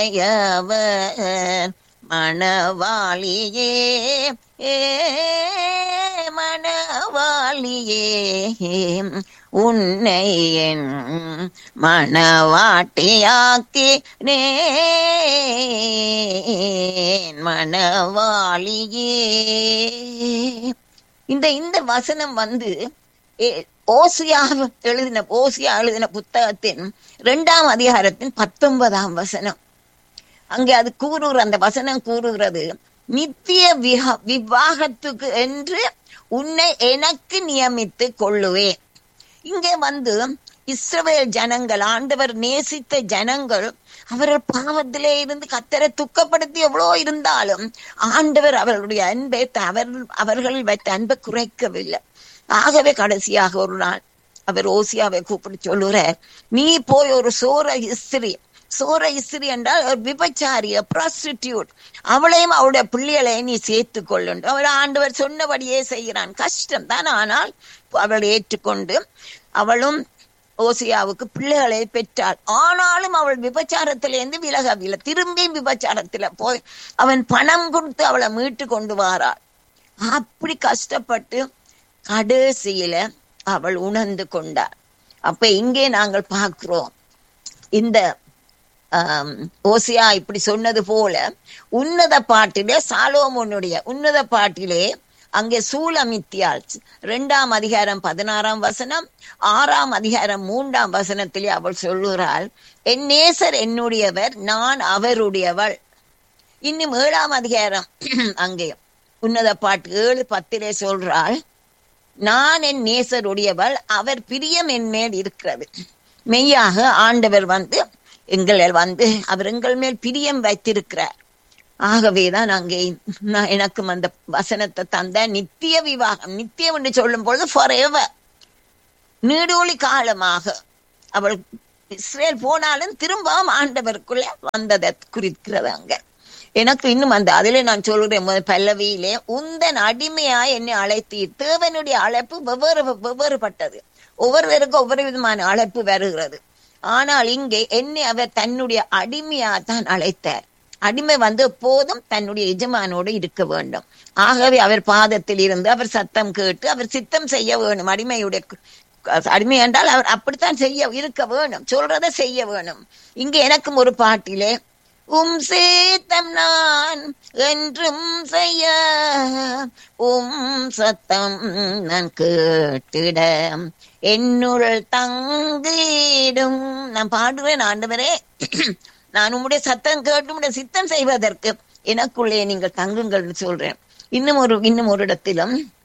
உடையவர் மணவாளியே ஏ மணவாளியே உன்னை என் மணவாட்டியாக்கி நேன் மணவாளியே இந்த இந்த வசனம் வந்து ஏ- ஓசியா எழுதின ஓசியா எழுதின புத்தகத்தின் இரண்டாம் அதிகாரத்தின் பத்தொன்பதாம் வசனம் அங்கே அது கூறுகிற அந்த வசனம் கூறுகிறது நித்திய விஹ- விவாகத்துக்கு என்று உன்னை எனக்கு நியமித்து கொள்ளுவேன் இங்கே வந்து இஸ்ரவேல் ஜனங்கள் ஆண்டவர் நேசித்த ஜனங்கள் அவர்கள் பாவத்திலே இருந்து கத்தரை துக்கப்படுத்தி எவ்வளோ இருந்தாலும் ஆண்டவர் அவர்களுடைய அன்பை த- அவர் அவர்கள் வைத்த அன்பை குறைக்கவில்லை ஆகவே கடைசியாக ஒரு நாள் அவர் ஓசியாவை கூப்பிட்டு சொல்லுறார் நீ போய் ஒரு சோர இஸ்திரி சோர இஸ்திரி என்றால் ஒரு விபச்சாரி ப்ராஸ்டிடியூட் அவளையும் அவளுடைய பிள்ளைகளையும் நீ சேர்த்து கொள்ளுண்டு அவள் ஆண்டவர் சொன்னபடியே செய்கிறான் கஷ்டம் தான் ஆனால் அவளை ஏற்றுக்கொண்டு அவளும் ஓசியாவுக்கு பிள்ளைகளை பெற்றாள் ஆனாலும் அவள் விபச்சாரத்திலிருந்து விலகவில்லை திரும்பி விபச்சாரத்துல போய் அவன் பணம் கொடுத்து அவளை மீட்டு கொண்டு வாராள் அப்படி கஷ்டப்பட்டு கடைசியில அவள் உணர்ந்து கொண்டாள் அப்ப இங்கே நாங்கள் பார்க்கிறோம் இந்த ஆம், ஓசியா இப்படி சொன்னது போல உன்னத பாட்டிலே சாலோமோனுடைய உன்னத பாட்டிலே அங்கே சூலமித்தியாள் இரண்டாம் அதிகாரம் பதினாறாம் வசனம் ஆறாம் அதிகாரம் மூன்றாம் வசனத்திலே அவள் சொல்லுகிறாள் என் நேசர் என்னுடையவர் நான் அவருடையவள் இன்னும் ஏழாம் அதிகாரம் அங்கே உன்னத பாட்டு ஏழு பத்திலே சொல்றாள் நான் என் நேசருடையவள் அவர் பிரியம் என் மேல் இருக்கிறது மெய்யாக ஆண்டவர் வந்து எங்களை வந்து அவர் எங்கள் மேல் பிரியம் வைத்திருக்கிறார் ஆகவேதான் அங்கே நான் எனக்கும் அந்த வசனத்தை தந்த நித்திய விவாகம் நித்தியம் என்று சொல்லும் பொழுது forever நீடூழி காலமாக அவள் இஸ்ரேல் போனாலும் திரும்பவும் ஆண்டவருக்குள்ள வந்ததை குறிக்கிறது அங்க எனக்கு இன்னும் அந்த அதிலே நான் சொல்கிறேன் முதல் பல்லவியிலே உந்தன் அடிமையா என்னை அழைத்தீர் தேவனுடைய அழைப்பு வெவ்வேறு வெவ்வேறுபட்டது ஒவ்வொருவருக்கும் ஒவ்வொரு விதமான அழைப்பு வருகிறது ஆனால் இங்கே என்னை அவர் தன்னுடைய அடிமையா தான் அழைத்தார் அடிமை வந்து எப்போதும் தன்னுடைய எஜமானோடு இருக்க வேண்டும் ஆகவே அவர் பாதத்தில் இருந்து அவர் சத்தம் கேட்டு அவர் சித்தம் செய்ய வேணும் அடிமையுடைய அடிமை என்றால் அவர் அப்படித்தான் செய்ய இருக்க வேணும் சொல்றதை செய்ய வேணும் இங்க எனக்கும் ஒரு பாட்டிலே உம் சேத்தம் நான் என்றும் செய்ய உம் சத்தம் நான் கேட்டிட என்னுள் தங்கிடும் நான் பாடுவேன் ஆண்டவரே நான் உம்முடைய சத்தம் கேட்டு உம்முடைய சித்தம் செய்வதற்கு எனக்குள்ளே நீங்கள் தங்குங்கள்னு சொல்றேன் இன்னும் ஒரு இன்னும் ஒரு இடத்திலும்